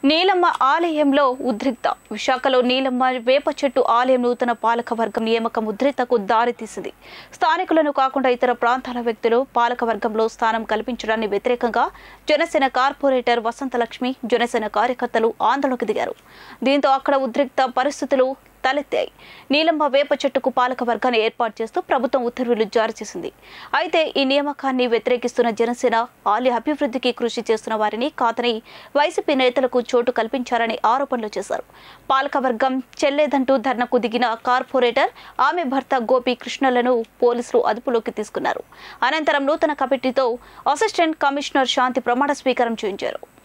నీలమ్మ ఆలయంలో ఉద్రిక్త విశాఖలో నీలమ్మ వేప చెట్టు ఆలయం నూతన పాలక వర్గం నియామకం ఉద్రిక్తకు దారితీసింది స్థానికులను కాకుండా ఇతర ప్రాంతాల వ్యక్తులు పాలక వర్గంలో స్థానం కల్పించడాన్ని వ్యతిరేకంగా జనసేన కార్పొరేటర్ వసంతలక్ష్మి జనసేన కార్యకర్తలు ఆందోళనకు దిగారు దీంతో అక్కడ ఉద్రిక్త పరిస్థితులు తలెత్తాయి నీలమ్మ వేప చెట్టుకు పాలక వర్గాన్ని ఏర్పాటు చేస్తూ ప్రభుత్వం ఉత్తర్వులు జారీ చేసింది అయితే ఈ నియామకాన్ని వ్యతిరేకిస్తున్న జనసేన ఆలయ అభివృద్ధికి కృషి చేస్తున్న వారిని కాతని వైసీపీ నేతలకు చోటు కల్పించారని ఆరోపణలు చేశారు పాలక వర్గం చెల్లేదంటూ ధర్నకు దిగిన కార్పొరేటర్ ఆమె భర్త గోపి కృష్ణలను పోలీసులు అదుపులోకి తీసుకున్నారు అనంతరం నూతన కమిటీతో అసిస్టెంట్ కమిషనర్ శాంతి ప్రమాణ స్వీకారం చేయించారు